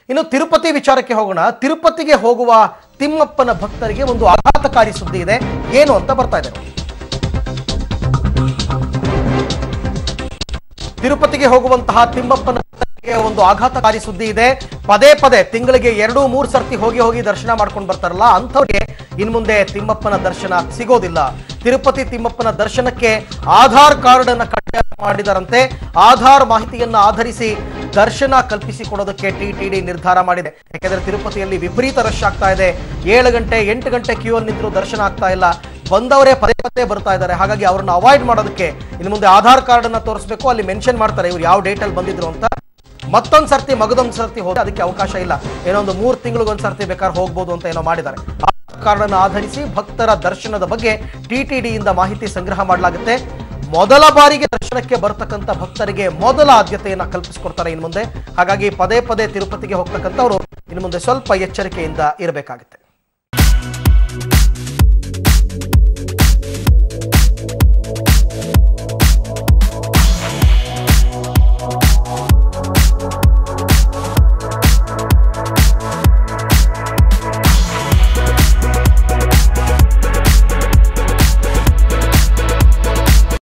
ಇನ್ನು ತಿರುಪತಿ ವಿಚಾರಕ್ಕೆ ಹೋಗೋಣ ತಿರುಪತಿಗೆ ಹೋಗುವ ತಿಮ್ಮಪ್ಪನ ಭಕ್ತರಿಗೆ ಒಂದು ಆಘಾತಕಾರಿ ಸುದ್ದಿ ಇದೆ ಏನು ಅಂತ ಬರ್ತಾ ಇದೆ ನೋಡಿ. ತಿರುಪತಿಗೆ ಹೋಗುವಂತಹ ತಿಮ್ಮಪ್ಪನ ಭಕ್ತರಿಗೆ ಒಂದು ಆಘಾತಕಾರಿ ಸುದ್ದಿ ಇದೆ ಪದೇ ಪದೇ ತಿಂಗಳಿಗೆ ಎರಡು ಮೂರು ಸರ್ತಿ ಹೋಗಿ ಹೋಗಿ ದರ್ಶನ ಮಾಡ್ಕೊಂಡು ಬರ್ತಾರಲ್ಲ ಅಂಥವ್ರಿಗೆ ಇನ್ ಮುಂದೆ ತಿಮ್ಮಪ್ಪನ ದರ್ಶನ ಸಿಗೋದಿಲ್ಲ ತಿರುಪತಿ ತಿಮ್ಮಪ್ಪನ ದರ್ಶನಕ್ಕೆ ಆಧಾರ್ ಕಾರ್ಡ್ ಅನ್ನ ಕಡ್ಡಾಯ ಮಾಡಿದರಂತೆ ಆಧಾರ್ ಮಾಹಿತಿಯನ್ನ ಆಧರಿಸಿ ದರ್ಶನ ಕಲ್ಪಿಸಿಕೊಡೋದಕ್ಕೆ ಟಿಟಿಡಿ ನಿರ್ಧಾರ ಮಾಡಿದೆ ಯಾಕೆಂದ್ರೆ ತಿರುಪತಿಯಲ್ಲಿ ವಿಪರೀತ ರಶ್ ಆಗ್ತಾ ಇದೆ ಏಳು ಗಂಟೆ ಎಂಟು ಗಂಟೆ ಕ್ಯೂ ಅಲ್ಲಿ ನಿಂತರೂ ದರ್ಶನ ಆಗ್ತಾ ಇಲ್ಲ ಬಂದವರೇ ಪದೇ ಪದೇ ಬರ್ತಾ ಇದ್ದಾರೆ ಹಾಗಾಗಿ ಅವ್ರನ್ನ ಅವಾಯ್ಡ್ ಮಾಡೋದಕ್ಕೆ ಇನ್ನು ಮುಂದೆ ಆಧಾರ್ ಕಾರ್ಡ್ ಅನ್ನ ತೋರಿಸಬೇಕು ಅಲ್ಲಿ ಮೆನ್ಷನ್ ಮಾಡ್ತಾರೆ ಇವ್ರು ಯಾವ ಡೇಟ್ ಅಲ್ಲಿ ಬಂದಿದ್ರು ಅಂತ ಮತ್ತೊಂದ್ ಸರ್ತಿ ಮಗದೊಂದ್ ಸರ್ತಿ ಹೋಗಿ ಅದಕ್ಕೆ ಅವಕಾಶ ಇಲ್ಲ ಏನೋ ಒಂದು ಮೂರು ತಿಂಗಳಿಗೊಂದ್ ಸರ್ತಿ ಬೇಕಾದ್ರೆ ಹೋಗ್ಬೋದು ಅಂತ ಏನೋ ಮಾಡಿದ್ದಾರೆ ಆಧಾರ್ ಕಾರ್ಡ್ ಅನ್ನು ಆಧರಿಸಿ ಭಕ್ತರ ದರ್ಶನದ ಬಗ್ಗೆ ಟಿಟಿಡಿಯಿಂದ ಮಾಹಿತಿ ಸಂಗ್ರಹ ಮಾಡಲಾಗುತ್ತೆ ಮೊದಲ ಬಾರಿಗೆ ದರ್ಶನಕ್ಕೆ ಬರ್ತಕ್ಕಂಥ ಭಕ್ತರಿಗೆ ಮೊದಲ ಆದ್ಯತೆಯನ್ನ ಕಲ್ಪಿಸಿಕೊಡ್ತಾರೆ ಇನ್ನು ಮುಂದೆ ಹಾಗಾಗಿ ಪದೇ ಪದೇ ತಿರುಪತಿಗೆ ಹೋಗ್ತಕ್ಕಂಥವ್ರು ಇನ್ನು ಮುಂದೆ ಸ್ವಲ್ಪ ಎಚ್ಚರಿಕೆಯಿಂದ ಇರಬೇಕಾಗುತ್ತೆ